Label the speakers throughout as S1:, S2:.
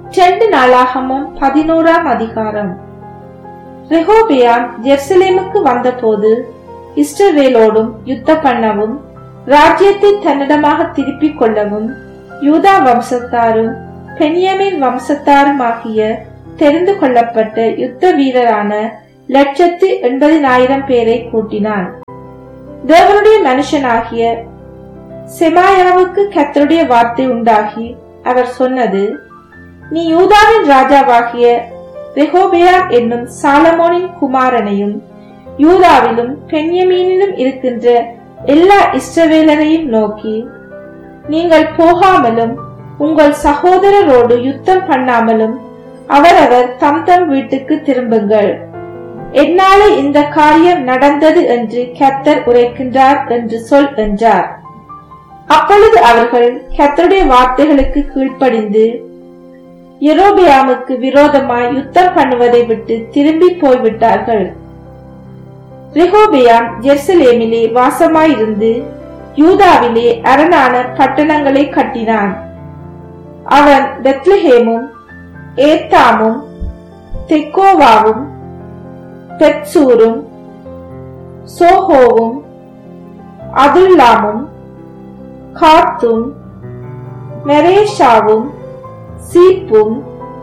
S1: cent நாளாகமும் பதினோராம் அதிகாரம் ரெஹோபியாம் ஜெருசலேமுக்கு வந்தபோது இஸ்ரவேலோடும் யுத்தம் பண்ணவும் ராஜ்யத்தை தன்னிடமாக திருப்பிக் கொள்ளவும் யூதா வம்சத்தாரும் பென்யமின் வம்சத்தாருமாகிய தெரிந்து கொள்ளப்பட்ட யுத்த வீரரான லட்சத்து எண்பதினாயிரம் பேரை கூட்டினான் தேவனுடைய மனுஷனாகிய செமாயாவுக்கு கர்த்தருடைய வார்த்தை உண்டாகி அவர் சொன்னது நீ யூதாவின் ராஜாவாகிய ரெஹோபெயாம் என்னும் சாலமோனின் குமாரனையும் யூதாவிலும் பென்யமீனிலும் இருக்கின்ற எல்லா இஸ்ரவேலரையும் நோக்கி நீங்கள் போகாமலும் உங்கள் சகோதரரோடு யுத்தம் பண்ணாமலும் அவரவர் தம் தம் வீட்டுக்கு திரும்புங்கள் என்னாலே இந்த காரியம் நடந்தது என்று கர்த்தர் உரைக்கின்றார் என்று சொல் என்றார் அப்பொழுது அவர்கள் கர்த்தருடைய வார்த்தைகளுக்கு கீழ்ப்படிந்து எரோபியாமுக்கு விரோதமாய் யுத்தம் பண்ணுவதை விட்டு திரும்பி போய்விட்டார்கள் ரெஹோபியாம் ஜெருசலேமிலே வாசமாயிருந்து யூதாவிலே அரணான பட்டணங்களை கட்டினான் அவன் பெத்லஹேமும் ஏத்தாமும் தெக்கோவாவும் பெட்சூரும் சோஹோவும் அதுல்லாமும் காத்தும் மெரேஷாவும் சீப்பும்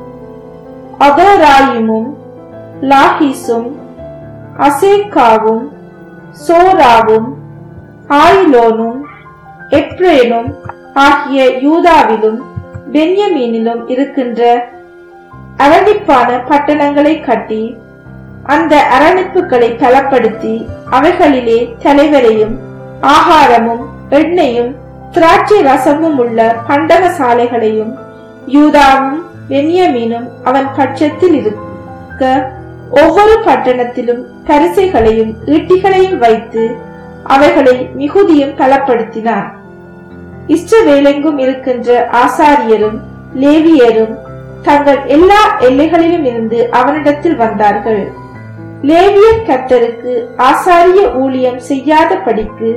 S1: அதோராயிமும் லாஹிசும் அசேக்காவும் சோராவும் ஆயிலோனும் எப்ரேனும் ஆகிய யூதாவிலும் பென்யமீனிலும் இருக்கின்ற அரணிப்பான பட்டணங்களை கட்டி அந்த அரணிப்புகளை பலப்படுத்தி அவைகளிலே தலைவரையும் ஆகாரமும் எண்ணெயும் திராட்சை ரசமும் உள்ள பண்டக சாலைகளையும் யூதாவும் பென்யமீனும் அவன் பட்சத்தில் இருக்க ஒவ்வொரு பட்டணத்திலும் பரிசைகளையும் ஈட்டிகளையும் வைத்து அவைகளை மிகுதியும் பலப்படுத்தினான் இஷ்டவேலெங்கும் இருக்கின்ற ஆசாரியரும் லேவியரும் தங்கள் எல்லா எல்லைகளிலும் இருந்து அவனிடத்தில் வந்தார்கள் லேவியர் கர்த்தருக்கு ஆசாரிய ஊழியம் செய்யாதபடிக்கு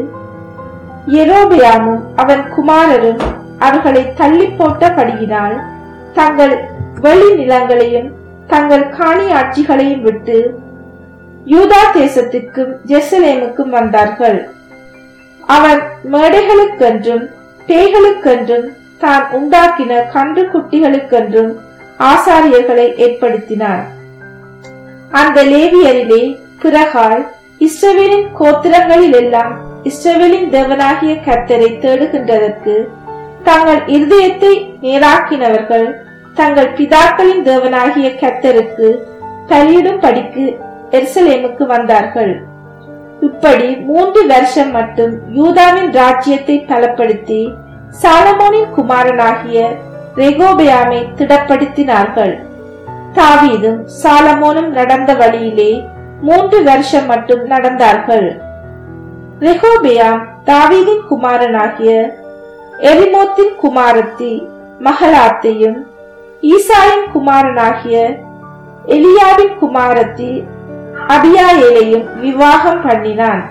S1: எரோபியாமும் அவன் குமாரரும் அவர்களை தள்ளி போட்டபடியினால் தங்கள் வெளி நிலங்களையும் தங்கள் காணி ஆட்சிகளையும் விட்டு யூதா தேசத்திற்கும் ஜெருசலேமுக்கும் வந்தார்கள் அவன் மேடைகளுக்கென்றும் பேய்களுக்கென்றும் தான் உண்டாக்கின கன்று குட்டிகளுக்கென்றும் ஆசாரியர்களை ஏற்படுத்தினார் அந்த லேவியரிலே பிறகால் இஸ்ரவேலின் கோத்திரங்களில் எல்லாம் இஸ்ரவேலின் தேவனாகிய கர்த்தரை தேடுகின்றதற்கு தங்கள் இருதயத்தை நேராக்கினவர்கள் தங்கள் பிதாக்களின் தேவனாகிய கர்த்தருக்கு பலியிடும் படிக்கு எருசலேமுக்கு வந்தார்கள் இப்படி மூன்று வருஷம் மட்டும் யூதாவின் ராஜ்யத்தை பலப்படுத்தி சாலமோனின் குமாரனாகிய ரெகோபயாமை திடப்படுத்தினார்கள் தாவீதும் சாலமோனும் நடந்த வழியிலே மூன்று வருஷம் மட்டும் நடந்தார்கள் ரெகோபியாம் தாவீதின் குமாரனாகிய எரிமோத்தின் குமாரத்தி மகளாத்தையும் ஈசாயின் குமாரனாகிய எலியாவின் குமாரத்தி அபியாயேலையும் விவாகம் பண்ணினான்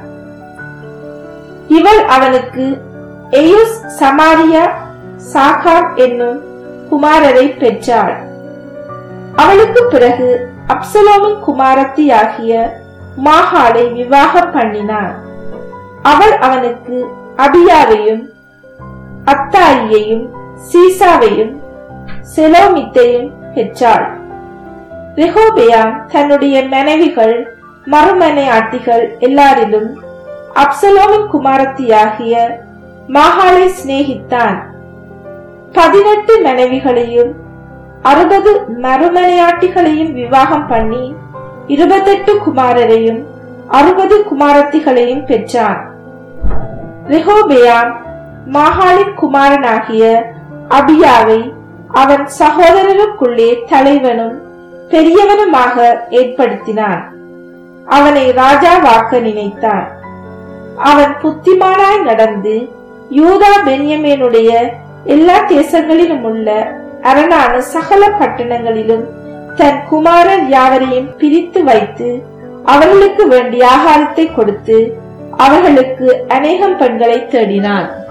S1: இவள் அவனுக்கு எயுஸ் சமாரியா சாகாம் என்னும் குமாரரை பெற்றாள் அவளுக்கு பிறகு அப்சலோமின் குமாரத்தியாகிய மாகாளை விவாகம் பண்ணினான் அவள் அவனுக்கு அபியாவையும் அத்தாயியையும் சீசாவையும் செலோமித்தையும் பெற்றாள் ரெஹோபியாம் தன்னுடைய மனைவிகள் மறுமனையாட்டிகள் எல்லாரிலும் அப்சலோமின் குமாரத்தியாகிய மாகாளை சிநேகித்தான் பதினெட்டு மனைவிகளையும் அறுபது மறுமனையாட்டிகளையும் விவாகம் பண்ணி இருபத்தெட்டு குமாரரையும் அறுபது குமாரத்திகளையும் பெற்றான் ரெஹோபெயாம் மாகாளின் குமாரனாகிய அபியாவை அவன் சகோதரருக்குள்ளே தலைவனும் பெரியவனுமாக ஏற்படுத்தினான் அவனை ராஜாவாக்க நினைத்தான் அவன் புத்திமானாய் நடந்து யூதா பென்யமேனுடைய எல்லா தேசங்களிலும் உள்ள அரணான சகல பட்டணங்களிலும் தன் குமாரர் யாவரையும் பிரித்து வைத்து அவர்களுக்கு வேண்டிய ஆகாரத்தை கொடுத்து அவர்களுக்கு அநேகம் பெண்களை தேடினான்